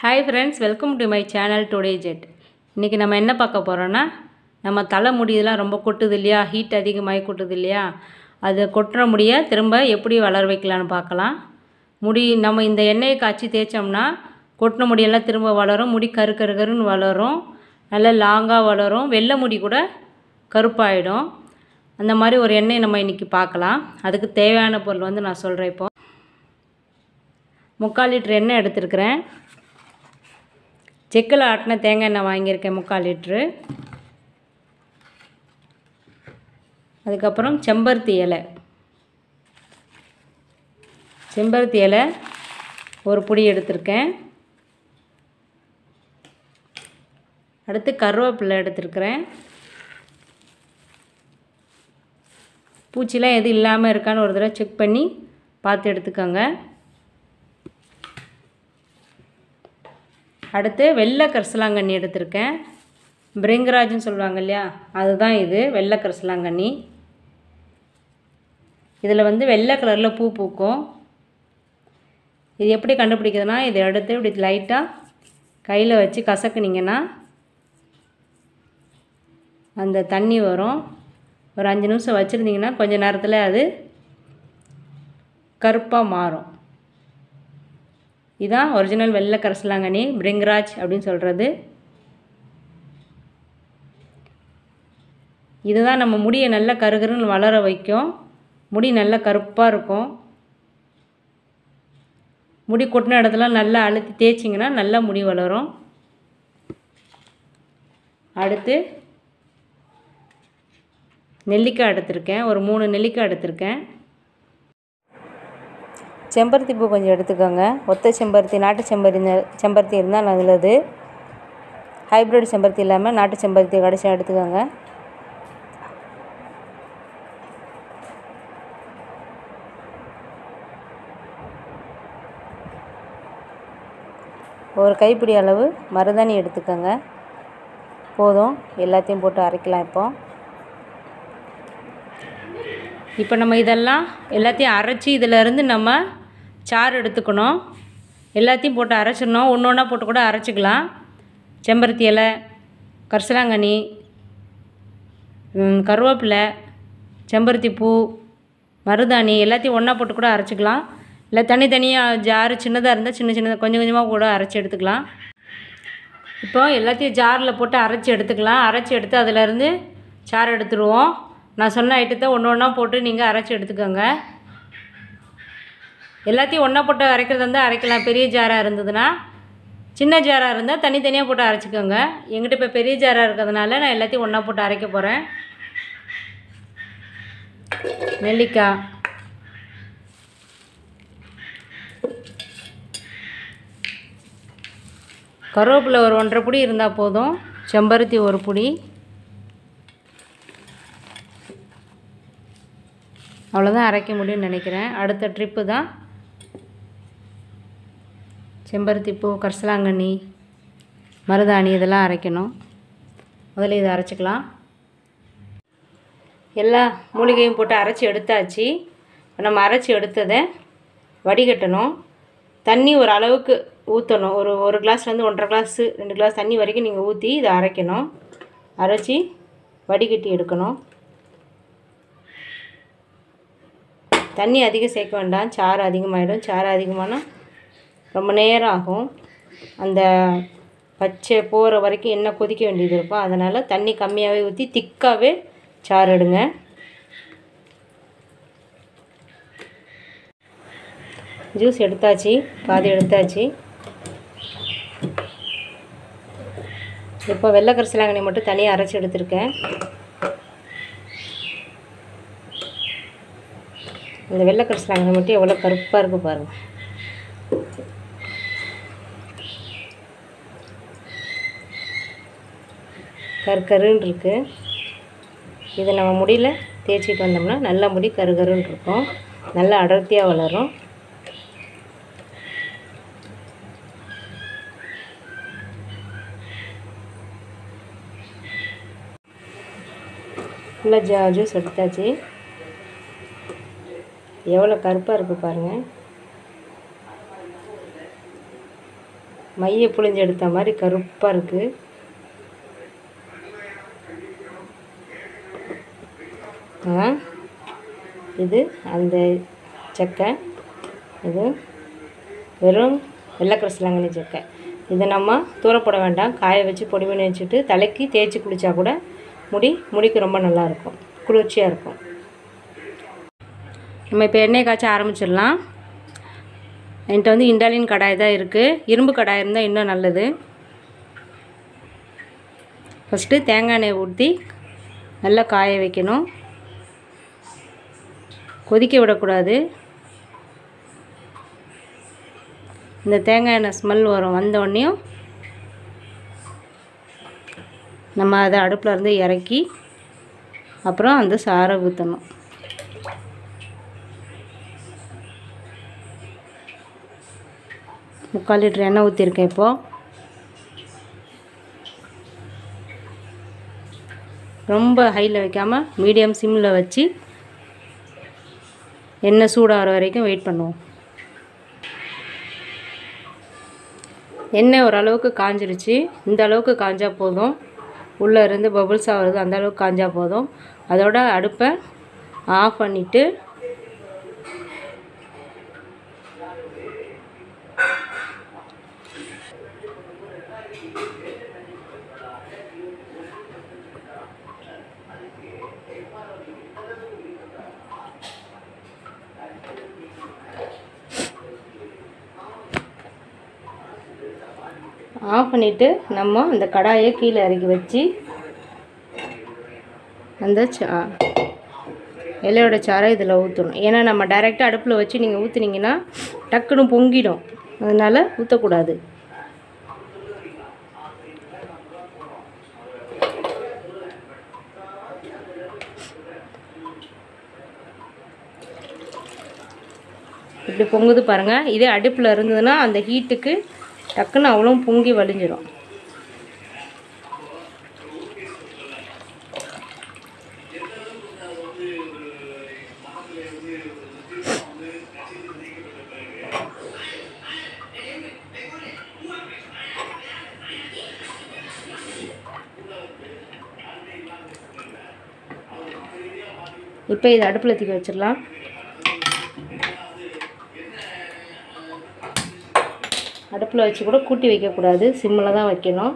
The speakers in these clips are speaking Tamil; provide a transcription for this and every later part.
hi friends welcome to my channel today ஜெட் இன்றைக்கி நம்ம என்ன பார்க்க போகிறோன்னா நம்ம தலை முடியெல்லாம் ரொம்ப கொட்டுது இல்லையா ஹீட் அதிகமாகி கொட்டுது இல்லையா அது கொட்டுற முடியை திரும்ப எப்படி வளர வைக்கலான்னு பார்க்கலாம் முடி நம்ம இந்த எண்ணெயை காய்ச்சி தேய்ச்சோம்னா கொட்டின முடியெல்லாம் திரும்ப வளரும் முடி கரு கரு கருன்னு வளரும் நல்லா லாங்காக வளரும் வெள்ளை முடி கூட கருப்பாயிடும் அந்த மாதிரி ஒரு எண்ணெய் நம்ம இன்றைக்கி பார்க்கலாம் அதுக்கு தேவையான பொருள் வந்து நான் சொல்கிறேன் இப்போ முக்கால் லிட்டர் எண்ணெய் எடுத்துருக்கிறேன் செக்கில் ஆட்டின தேங்காய் எண்ணெய் வாங்கியிருக்கேன் முக்கால் லிட்ரு அதுக்கப்புறம் செம்பருத்தி இலை செம்பருத்தி இலை ஒரு பொடி எடுத்திருக்கேன் அடுத்து கருவேப்பிலை எடுத்திருக்கிறேன் பூச்சிலாம் எதுவும் இல்லாமல் இருக்கான்னு ஒரு தடவை செக் பண்ணி பார்த்து எடுத்துக்கோங்க அடுத்து வெள்ளை கரிசலாங்கண்ணி எடுத்திருக்கேன் பிரிங்கராஜ்னு சொல்லுவாங்க இல்லையா அதுதான் இது வெள்ளை கரிசலாங்கண்ணி இதில் வந்து வெள்ளை கலரில் பூ பூக்கும் இது எப்படி கண்டுபிடிக்கிறதுனா இதை எடுத்து இப்படி லைட்டாக கையில் வச்சு கசக்குனிங்கன்னா அந்த தண்ணி வரும் ஒரு அஞ்சு நிமிஷம் வச்சுருந்தீங்கன்னா கொஞ்சம் நேரத்தில் அது கருப்பாக மாறும் இதான் ஒரிஜினல் வெள்ளை கரிசலாங்கண்ணி பிரிங்கராஜ் அப்படின்னு சொல்கிறது இதுதான் நம்ம முடியை நல்லா கருகருன்னு வளர வைக்கும் முடி நல்லா கருப்பாக இருக்கும் முடி கொட்டின இடத்துல நல்லா அழுத்தி தேய்ச்சிங்கன்னா நல்லா முடி வளரும் அடுத்து நெல்லிக்காய் எடுத்திருக்கேன் ஒரு மூணு நெல்லிக்காய் எடுத்திருக்கேன் செம்பருத்தி பூ கொஞ்சம் எடுத்துக்கோங்க ஒத்த செம்பருத்தி நாட்டு செம்பருத்தி செம்பருத்தி இருந்தால் நல்லது ஹைப்ரிட் செம்பருத்தி இல்லாமல் நாட்டு செம்பருத்தி கடைசி எடுத்துக்கோங்க ஒரு கைப்பிடி அளவு மருதாணி எடுத்துக்கோங்க போதும் எல்லாத்தையும் போட்டு அரைக்கலாம் இப்போ இப்போ நம்ம இதெல்லாம் எல்லாத்தையும் அரைச்சி இதிலேருந்து நம்ம சாறு எடுத்துக்கணும் எல்லாத்தையும் போட்டு அரைச்சிடணும் ஒன்று ஒன்றா போட்டு கூட அரைச்சிக்கலாம் செம்பருத்தி இலை கரிசலாங்கண்ணி கருவேப்பிலை செம்பருத்தி பூ மருதாணி எல்லாத்தையும் ஒன்றா போட்டு கூட அரைச்சிக்கலாம் இல்லை தனித்தனியாக ஜாரு சின்னதாக இருந்தால் சின்ன சின்னதாக கொஞ்சம் கொஞ்சமாக கூட அரைச்சி எடுத்துக்கலாம் இப்போ எல்லாத்தையும் ஜாரில் போட்டு அரைச்சி எடுத்துக்கலாம் அரைச்சி எடுத்து அதிலேருந்து சாறு எடுத்துருவோம் நான் சொன்ன ஐட்டத்தை ஒன்று ஒன்றா போட்டு நீங்கள் அரைச்சி எடுத்துக்கோங்க எல்லாத்தையும் ஒன்றா போட்டு அரைக்கிறது வந்து அரைக்கலாம் பெரிய ஜாராக இருந்ததுன்னா சின்ன ஜாராக இருந்தால் தனித்தனியாக போட்டு அரைச்சிக்கோங்க எங்கிட்ட இப்போ பெரிய ஜாராக இருக்கிறதுனால நான் எல்லாத்தையும் ஒன்றா போட்டு அரைக்க போகிறேன் நெல்லிக்காய் கருவேப்பிலை ஒரு ஒன்றரை பொடி இருந்தால் போதும் செம்பருத்தி ஒரு பொடி அவ்வளோதான் அரைக்க முடியும்னு நினைக்கிறேன் அடுத்த ட்ரிப்பு தான் செம்பருத்தி பூ கரிசலாங்கண்ணி மருதாணி இதெல்லாம் அரைக்கணும் முதல்ல இதை அரைச்சிக்கலாம் எல்லா மூலிகையும் போட்டு அரைச்சி எடுத்தாச்சு நம்ம அரைச்சி எடுத்ததை வடிகட்டணும் தண்ணி ஒரு அளவுக்கு ஊற்றணும் ஒரு ஒரு கிளாஸ்லேருந்து ஒன்றரை கிளாஸு ரெண்டு கிளாஸ் தண்ணி வரைக்கும் நீங்கள் ஊற்றி இதை அரைக்கணும் அரைச்சி வடிகட்டி எடுக்கணும் தண்ணி அதிகம் சேர்க்க வேண்டாம் சாறு அதிகமாகிடும் சாறு அதிகமானால் ரொம்ப நேரம் ஆகும் அந்த பச்சை போகிற வரைக்கும் எண்ணெய் கொதிக்க வேண்டியது இருக்கும் அதனால் தண்ணி கம்மியாகவே ஊற்றி திக்காகவே சாறு எடுங்க ஜூஸ் எடுத்தாச்சு பாதி எடுத்தாச்சு இப்போ வெள்ளை கரிசலாங்கண்ணி மட்டும் தனியாக அரைச்சி எடுத்திருக்கேன் இந்த வெள்ளை கரிசலாங்கண்ணி மட்டும் எவ்வளோ கருப்பாக இருக்குது பாருங்கள் கருக்கருன்னு இருக்குது இதை நம்ம முடியில் தேய்ச்சிட்டு வந்தோம்னா நல்ல முடி கருகருன்னு இருக்கும் நல்லா அடர்த்தியாக வளரும் ஃபுல்லாக ஜா ஜூஸ் எடுத்தாச்சு எவ்வளோ கருப்பாக இருக்குது பாருங்கள் மைய புழிஞ்சு எடுத்த மாதிரி கருப்பாக இருக்குது ஆ இது அந்த சக்கை இது வெறும் வெள்ளைக்கரசலாங்கண்ணி சக்கை இதை நம்ம தூரப்பட வேண்டாம் காய வச்சு பொடி பண்ணி வச்சுட்டு தலைக்கு தேய்ச்சி குளித்தா கூட முடி முடிக்கு ரொம்ப நல்லாயிருக்கும் குளிர்ச்சியாக இருக்கும் நம்ம இப்போ எண்ணெய் காய்ச்ச ஆரம்பிச்சிடலாம் என்கிட்ட வந்து இண்டாலின் கடாய் தான் இருக்குது இரும்பு கடாய் இருந்தால் இன்னும் நல்லது ஃபஸ்ட்டு தேங்காய் எண்ணெய் ஊற்றி நல்லா காய வைக்கணும் கொதிக்க விடக்கூடாது இந்த தேங்காய் எண்ணெய் ஸ்மெல் வரும் வந்தோடனையும் நம்ம அதை அடுப்பில் இருந்து இறக்கி அப்புறம் அந்த சாரை ஊற்றணும் முக்கால் லிட்டர் எண்ணெய் ஊற்றிருக்கேன் இப்போது ரொம்ப ஹையில் வைக்காமல் மீடியம் சிம்மில் வச்சு எண்ணெய் சூடாகிற வரைக்கும் வெயிட் பண்ணுவோம் எண்ணெய் ஓரளவுக்கு காஞ்சிருச்சு இந்த அளவுக்கு காஞ்சா போதும் உள்ளே இருந்து பபுள்ஸாக வருது அந்த அளவுக்கு காஞ்சா போதும் அதோட அடுப்பை ஆஃப் பண்ணிவிட்டு ஆஃப் பண்ணிவிட்டு நம்ம அந்த கடாயை கீழே இறக்கி வச்சு அந்த சா இலையோட சாறை இதில் ஊற்றணும் ஏன்னா நம்ம டைரெக்டாக அடுப்பில் வச்சு நீங்கள் ஊற்றுனீங்கன்னா டக்குன்னு பொங்கிடும் அதனால் ஊற்றக்கூடாது இப்படி பொங்குது பாருங்கள் இதே அடுப்பில் இருந்ததுன்னா அந்த ஹீட்டுக்கு டக்குன்னு அவ்வளோ பொங்கி வலிஞ்சிரும் இப்போ இதை அடுப்பில் தூக்கி வச்சிடலாம் அடுப்பில் வச்சு கூட கூட்டி வைக்கக்கூடாது சிம்மில் தான் வைக்கணும்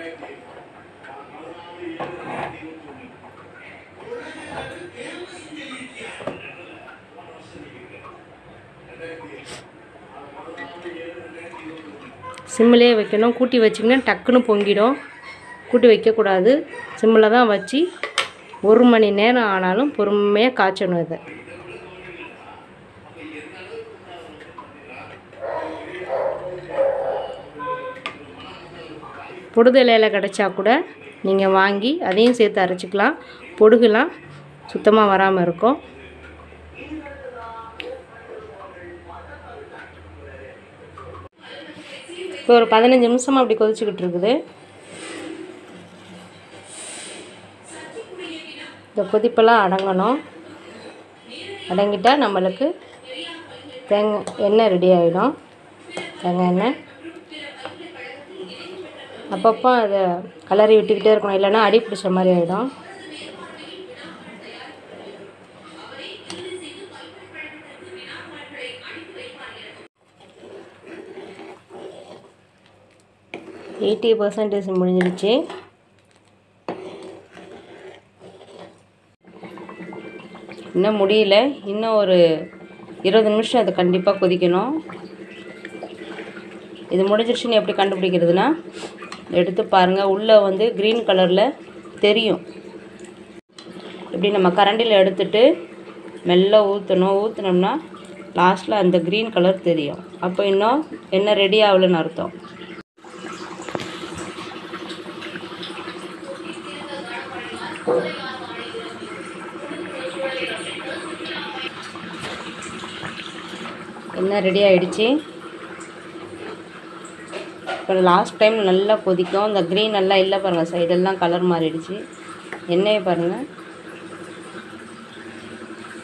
சிம்மிலே வைக்கணும் கூட்டி வச்சிங்கன்னா டக்குன்னு பொங்கிடும் கூட்டி வைக்கக்கூடாது சிம்மில் தான் வச்சு ஒரு மணி நேரம் ஆனாலும் பொறுமையாக காய்ச்சணும் இதை பொடுகு இலையில கிடச்சா கூட நீங்கள் வாங்கி அதையும் சேர்த்து அரைச்சிக்கலாம் பொடுகுலாம் சுத்தமாக வராமல் இருக்கும் இப்போ ஒரு பதினஞ்சு நிமிஷமாக அப்படி கொதிச்சுக்கிட்டு இருக்குது இந்த கொதிப்பெல்லாம் அடங்கணும் அடங்கிட்டால் நம்மளுக்கு தேங்காய் எண்ணெய் ரெடி ஆகிடும் தேங்காய் எண்ணெய் அப்பப்போ அதை கலரி விட்டுக்கிட்டே இருக்கணும் இல்லைன்னா அடி பிடிச்ச மாதிரி ஆகிடும் எயிட்டி பர்சன்டேஜ் முடிஞ்சிடுச்சு இன்னும் முடியல இன்னும் ஒரு இருபது நிமிஷம் அது கண்டிப்பாக கொதிக்கணும் இது முடிஞ்சிருச்சுன்னு எப்படி கண்டுபிடிக்கிறதுனா எடுத்து பாருங்கள் உள்ளே வந்து க்ரீன் கலரில் தெரியும் இப்படி நம்ம கரண்டியில் எடுத்துட்டு மெல்ல ஊற்றணும் ஊற்றினோம்னா லாஸ்ட்டில் அந்த க்ரீன் கலர் தெரியும் அப்போ இன்னும் என்ன ரெடி ஆகலைன்னு அர்த்தம் என்ன ரெடி ஆகிடுச்சு இப்போ லாஸ்ட் டைம் நல்லா கொதிக்கும் இந்த க்ரீன் எல்லாம் இல்லை பாருங்கள் சைடெல்லாம் கலர் மாறிடுச்சு எண்ணெயை பாருங்கள்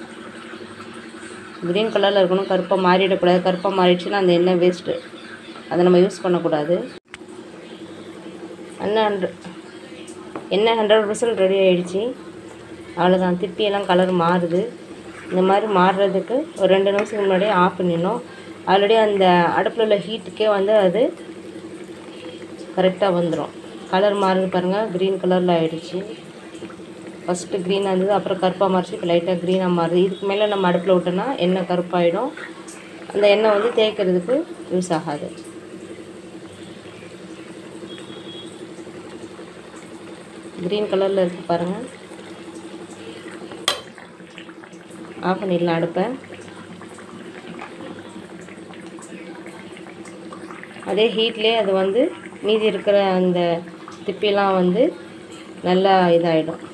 க்ரீன் கலரில் இருக்கணும் கருப்பாக மாறிடக்கூடாது கருப்பாக மாறிடுச்சுன்னா அந்த எண்ணெய் வேஸ்ட்டு அதை நம்ம யூஸ் பண்ணக்கூடாது எண்ணெய் ஹண்ட்ரட் எண்ணெய் ஹண்ட்ரட் பர்சன்ட் ரெடி ஆகிடுச்சு அவ்வளோதான் திருப்பியெல்லாம் கலர் மாறுது இந்த மாதிரி மாறுறதுக்கு ஒரு ரெண்டு நிமிஷத்துக்கு முன்னாடியே ஆஃப் பண்ணிடணும் ஆல்ரெடி அந்த அடுப்பில் உள்ள ஹீட்டுக்கே வந்து அது கரெக்டாக வந்துடும் கலர் மாறுது பாருங்கள் க்ரீன் கலரில் ஆகிடுச்சு ஃபஸ்ட்டு க்ரீனாக இருந்தது அப்புறம் கருப்பாக மாறிச்சு இப்போ லைட்டாக க்ரீனாக மாறுது இதுக்கு மேலே நம்ம அடுப்பில் விட்டோன்னா எண்ணெய் கருப்பாயிடும் அந்த எண்ணெய் வந்து தேய்க்கிறதுக்கு யூஸ் ஆகாது க்ரீன் கலரில் இருக்குது பாருங்கள் ஆஃப் பண்ணிடலாம் அடுப்பை அதே ஹீட்லேயே அது வந்து மீதி இருக்கிற அந்த திப்பிலாம் வந்து நல்லா இதாகிடும்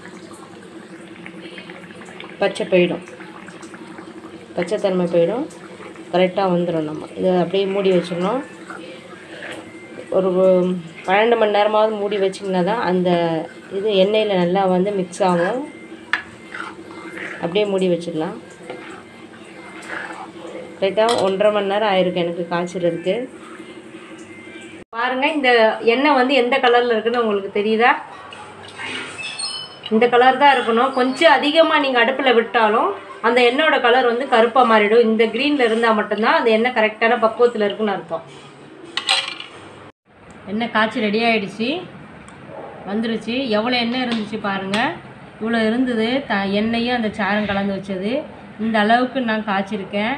பச்சை போயிடும் பச்சைத்தன்மை போயிடும் கரெக்டாக வந்துடும் நம்ம இதை அப்படியே மூடி வச்சிடணும் ஒரு பன்னெண்டு மணி நேரமாவது மூடி வச்சிங்கன்னா தான் அந்த இது எண்ணெயில் நல்லா வந்து மிக்ஸ் ஆகும் அப்படியே மூடி வச்சிடலாம் கரெக்டாக ஒன்றரை மணி நேரம் ஆயிருக்கு எனக்கு காய்ச்சறதுக்கு பாருங்கள் இந்த எண்ணெய் வந்து எந்த கலரில் இருக்குன்னு உங்களுக்கு தெரியுதா இந்த கலர் தான் இருக்கணும் கொஞ்சம் அதிகமாக நீங்கள் அடுப்பில் விட்டாலும் அந்த எண்ணெயோட கலர் வந்து கருப்பாக மாறிடும் இந்த க்ரீனில் இருந்தால் மட்டும்தான் அந்த எண்ணெய் கரெக்டான பக்குவத்தில் இருக்குன்னு அர்த்தம் எண்ணெய் காய்ச்சி ரெடி ஆகிடுச்சு வந்துருச்சு எவ்வளோ எண்ணெய் இருந்துச்சு பாருங்கள் இவ்வளோ இருந்தது த எண்ணெயும் அந்த சாரம் கலந்து வச்சது இந்த அளவுக்கு நான் காய்ச்சிருக்கேன்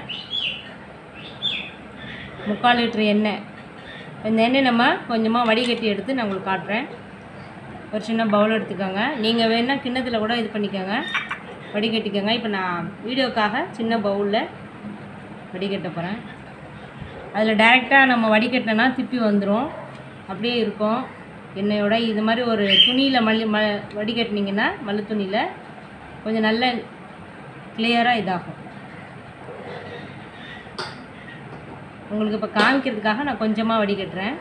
முக்கால் லிட்டர் எண்ணெய் இந்த எண்ணெய் நம்ம கொஞ்சமாக வடிகட்டி எடுத்து நான் உங்களுக்கு காட்டுறேன் ஒரு சின்ன பவுல் எடுத்துக்கோங்க நீங்கள் வேணால் கிண்ணத்தில் கூட இது பண்ணிக்கோங்க வடிகட்டிக்கோங்க இப்போ நான் வீடியோக்காக சின்ன பவுலில் வடிகட்ட போகிறேன் அதில் டைரெக்டாக நம்ம வடிகட்டினா திப்பி வந்துடும் அப்படியே இருக்கும் எண்ணெயோட இது மாதிரி ஒரு துணியில் மல்லி ம வடிகட்டினீங்கன்னா மல்லு துணியில் கொஞ்சம் நல்ல கிளியராக இதாகும் உங்களுக்கு இப்போ காமிக்கிறதுக்காக நான் கொஞ்சமாக வடிகட்டுறேன்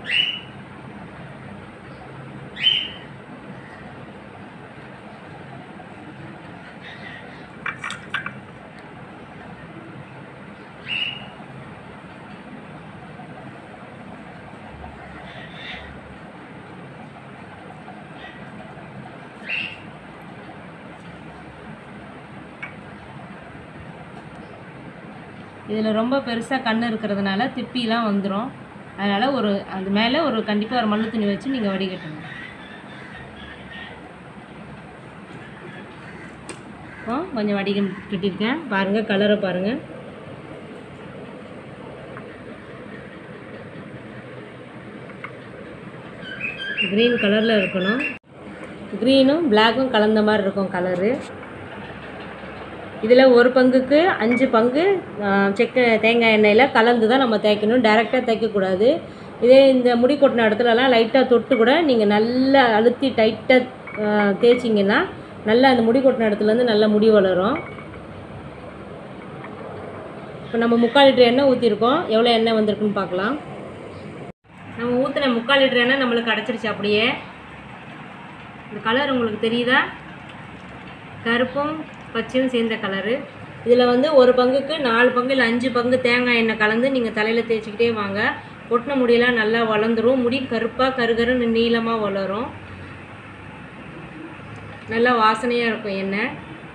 இதில் ரொம்ப பெருசாக கண் இருக்கிறதுனால திப்பிலாம் வந்துடும் அதனால் ஒரு அது மேலே ஒரு கண்டிப்பாக ஒரு மண்ணு துணி வச்சு நீங்கள் வடிகட்டணும் இப்போ கொஞ்சம் வடிகம் கட்டியிருக்கேன் பாருங்கள் கலரை பாருங்கள் க்ரீன் கலரில் இருக்கணும் க்ரீனும் பிளாக்கும் கலந்த மாதிரி இருக்கும் கலரு இதில் ஒரு பங்குக்கு அஞ்சு பங்கு செக்கு தேங்காய் எண்ணெயில் கலந்து தான் நம்ம தேய்க்கணும் டைரெக்டாக தேய்க்கக்கூடாது இதே இந்த முடி கொட்டின இடத்துலலாம் லைட்டாக தொட்டு கூட நீங்கள் நல்லா அழுத்தி டைட்டாக தேய்ச்சிங்கன்னா நல்லா அந்த முடி கொட்டின இடத்துலேருந்து நல்லா முடி வளரும் இப்போ நம்ம முக்கால் லிட்டர் எண்ணெய் ஊற்றிருக்கோம் எவ்வளோ எண்ணெய் வந்திருக்குன்னு பார்க்கலாம் நம்ம ஊற்றின முக்கால் லிட்டர் எண்ணெய் நம்மளுக்கு கிடச்சிருச்சு அப்படியே இந்த கலர் உங்களுக்கு தெரியுதா கருப்பும் பச்சையும் சேர்ந்த கலரு இதில் வந்து ஒரு பங்குக்கு நாலு பங்கு இல்லை அஞ்சு பங்கு தேங்காய் எண்ணெய் கலந்து நீங்கள் தலையில் தேய்ச்சிக்கிட்டே வாங்க கொட்டின முடியெல்லாம் நல்லா வளர்ந்துரும் முடி கருப்பாக கருகருன்னு நீளமாக வளரும் நல்லா வாசனையாக இருக்கும் எண்ணெய்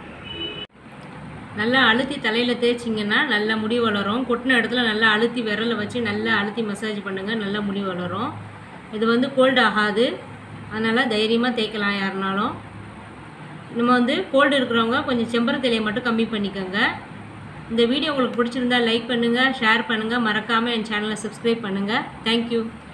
நல்லா அழுத்தி தலையில் தேய்ச்சிங்கன்னா நல்லா முடி வளரும் கொட்டின இடத்துல நல்லா அழுத்தி விரலை வச்சு நல்லா அழுத்தி மசாஜ் பண்ணுங்கள் நல்லா முடி வளரும் இது வந்து கோல்டு ஆகாது அதனால் தைரியமாக தேய்க்கலாம் யாருனாலும் நம்ம வந்து கோல்டு இருக்கிறவங்க கொஞ்சம் செம்பருத்திலையை மட்டும் கம்மி பண்ணிக்கோங்க இந்த வீடியோ உங்களுக்கு பிடிச்சிருந்தா லைக் பண்ணுங்கள் ஷேர் பண்ணுங்கள் மறக்காமல் என் சேனலை சப்ஸ்கிரைப் பண்ணுங்கள் தேங்க்யூ